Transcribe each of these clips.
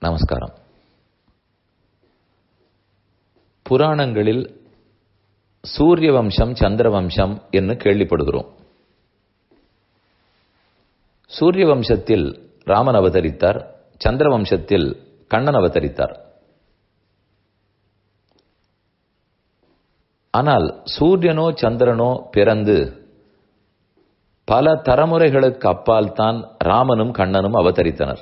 நமஸ்காரம் புராணங்களில் சூரிய வம்சம் சந்திர வம்சம் என்று கேள்விப்படுகிறோம் சூரிய வம்சத்தில் ராமன் அவதரித்தார் சந்திர வம்சத்தில் கண்ணன் அவதரித்தார் ஆனால் சூரியனோ சந்திரனோ பிறந்து பல தலைமுறைகளுக்கு அப்பால் தான் ராமனும் கண்ணனும் அவதரித்தனர்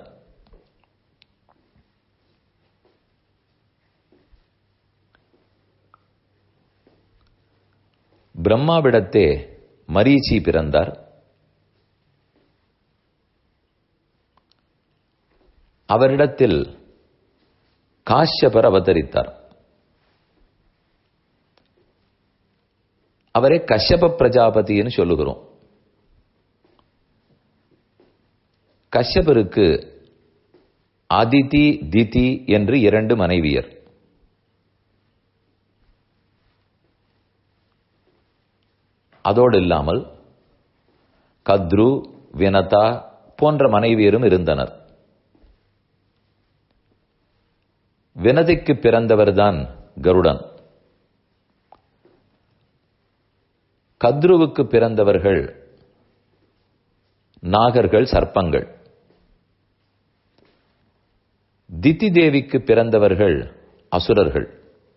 பிரம்மாவிடத்தே மரீச்சி பிறந்தார் அவரிடத்தில் காஷ்யபர் அவதரித்தார் அவரை கஷ்யப பிரஜாபதினு சொல்லுகிறோம் கஷ்யபருக்கு அதிதி திதி என்று இரண்டு மனைவியர் அதோடு இல்லாமல் கத்ரு வினதா போன்ற மனைவியரும் இருந்தனர் வினதிக்கு பிறந்தவர்தான் கருடன் கத்ருவுக்கு பிறந்தவர்கள் நாகர்கள் சர்ப்பங்கள் திதி தேவிக்கு பிறந்தவர்கள் அசுரர்கள்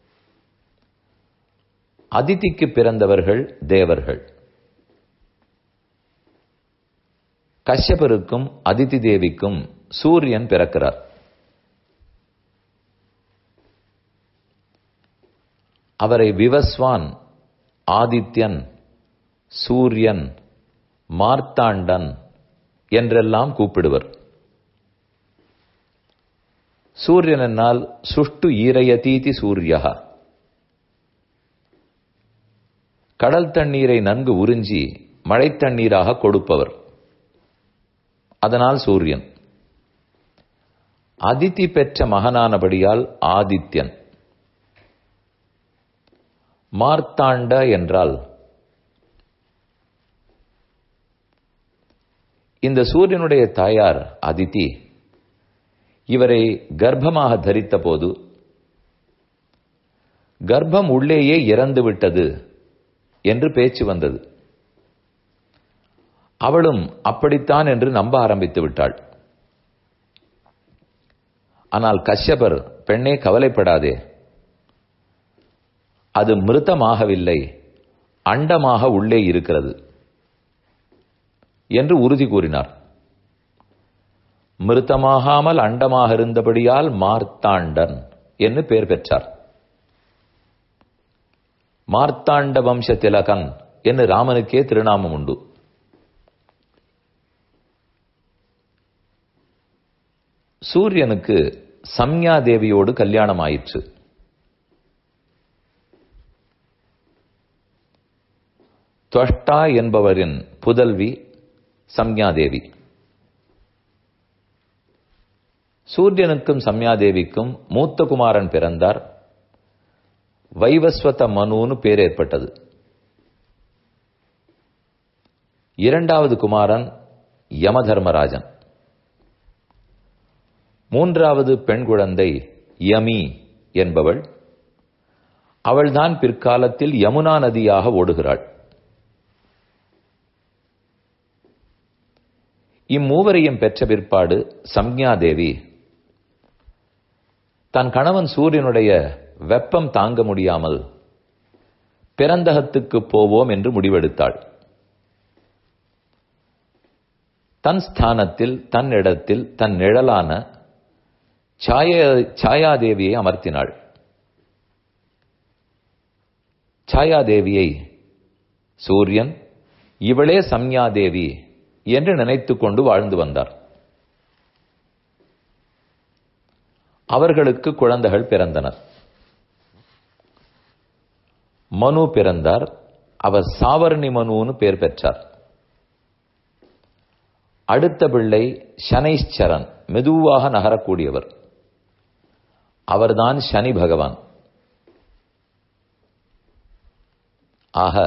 அதிதிக்கு பிறந்தவர்கள் தேவர்கள் கஷ்யபருக்கும் அதிதி தேவிக்கும் சூரியன் பிறக்கிறார் அவரை விவஸ்வான் ஆதித்யன் சூரியன் மார்த்தாண்டன் என்றெல்லாம் கூப்பிடுவர் சூரியன் என்னால் சுஷ்டு ஈரயதீதி சூரியா கடல் தண்ணீரை நன்கு உறிஞ்சி மழை தண்ணீராக கொடுப்பவர் அதனால் சூரியன் அதித்தி பெற்ற மகனானபடியால் ஆதித்யன் மார்த்தாண்ட என்றால் இந்த சூரியனுடைய தாயார் அதித்தி இவரை கர்ப்பமாக தரித்த போது கர்ப்பம் உள்ளேயே இறந்து விட்டது என்று பேச்சு வந்தது அவளும் அப்படித்தான் என்று நம்ப ஆரம்பித்து விட்டாள் ஆனால் கஷ்யபர் பெண்ணே கவலைப்படாதே அது மிருத்தமாகவில்லை அண்டமாக உள்ளே இருக்கிறது என்று உறுதி கூறினார் மிருத்தமாகாமல் அண்டமாக இருந்தபடியால் மார்த்தாண்டன் என்று பெயர் பெற்றார் மார்த்தாண்ட வம்ச திலகன் என்று ராமனுக்கே திருநாமம் உண்டு சூரியனுக்கு சம்யா தேவியோடு கல்யாணம் ஆயிற்று துவஷ்டா என்பவரின் புதல்வி சம்யாதேவி சூரியனுக்கும் சம்யாதேவிக்கும் மூத்த குமாரன் பிறந்தார் வைவஸ்வத மனுன்னு பேர் ஏற்பட்டது இரண்டாவது குமாரன் யமதர்மராஜன் மூன்றாவது பெண் குழந்தை யமி என்பவள் அவள்தான் பிற்காலத்தில் யமுனா நதியாக ஓடுகிறாள் இம்மூவரையும் பெற்ற பிற்பாடு சம்ஞாதேவி தன் கணவன் சூரியனுடைய வெப்பம் தாங்க முடியாமல் பிறந்தகத்துக்கு போவோம் என்று முடிவெடுத்தாள் தன் ஸ்தானத்தில் தன் இடத்தில் தன் நிழலான சாயாதேவியை அமர்த்தினாள் சாயாதேவியை சூரியன் இவளே சம்யாதேவி என்று நினைத்துக் கொண்டு வாழ்ந்து வந்தார் அவர்களுக்கு குழந்தைகள் பிறந்தனர் மனு பிறந்தார் அவர் சாவர்ணி மனுன்னு பேர் பெற்றார் அடுத்த பிள்ளை சனைஸ்சரன் மெதுவாக நகரக்கூடியவர் அவர்தான் சனி பகவான் ஆக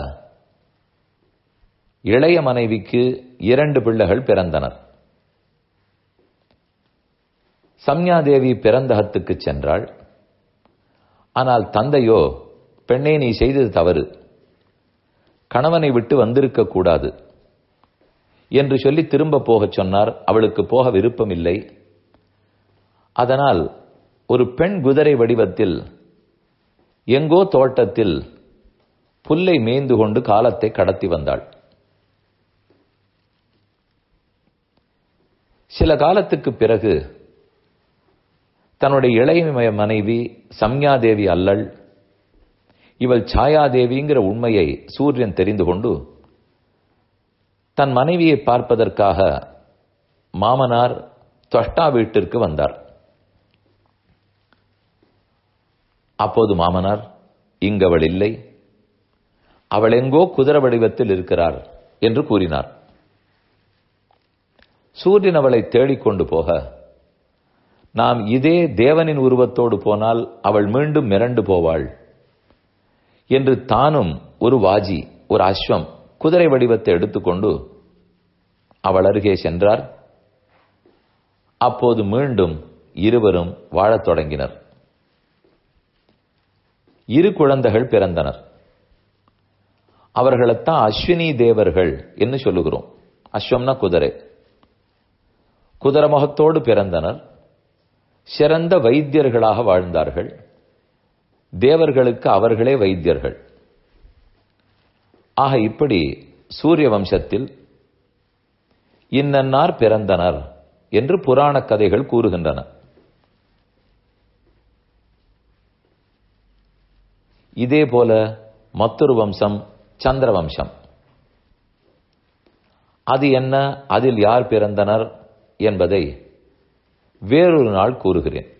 இளைய மனைவிக்கு இரண்டு பிள்ளைகள் பிறந்தனர் சம்யாதேவி பிறந்தகத்துக்கு சென்றாள் ஆனால் தந்தையோ பெண்ணே நீ செய்தது தவறு கணவனை விட்டு வந்திருக்க கூடாது என்று சொல்லி திரும்ப போகச் சொன்னார் அவளுக்கு போக விருப்பமில்லை அதனால் ஒரு பெண் குதிரை வடிவத்தில் எங்கோ தோட்டத்தில் புல்லை மேய்ந்து கொண்டு காலத்தை கடத்தி வந்தாள் சில காலத்துக்கு பிறகு தன்னுடைய இளைய மனைவி சம்யாதேவி அல்லள் இவள் சாயாதேவிங்கிற உண்மையை சூரியன் தெரிந்து கொண்டு தன் மனைவியை பார்ப்பதற்காக மாமனார் தொஷ்டா வீட்டிற்கு வந்தார் அப்போது மாமனார் இங்கு அவள் இல்லை அவள் எங்கோ குதிரை வடிவத்தில் இருக்கிறார் என்று கூறினார் சூரியன் அவளை தேடிக்கொண்டு போக நாம் இதே தேவனின் உருவத்தோடு போனால் அவள் மீண்டும் மிரண்டு போவாள் என்று தானும் ஒரு வாஜி ஒரு அஸ்வம் குதிரை வடிவத்தை எடுத்துக்கொண்டு அவள் அருகே சென்றார் அப்போது மீண்டும் இருவரும் வாழத் தொடங்கினர் இரு குழந்தைகள் பிறந்தனர் அவர்களைத்தான் அஸ்வினி தேவர்கள் என்று சொல்லுகிறோம் அஸ்வம்னா குதிரை குதிரை முகத்தோடு பிறந்தனர் சிறந்த வைத்தியர்களாக வாழ்ந்தார்கள் தேவர்களுக்கு அவர்களே வைத்தியர்கள் ஆக இப்படி சூரிய வம்சத்தில் இன்னன்னார் பிறந்தனர் என்று புராண கதைகள் கூறுகின்றன இதே போல மற்றொரு வம்சம் சந்திர வம்சம் அது என்ன அதில் யார் பிறந்தனர் என்பதை வேறொரு நாள் கூறுகிறேன்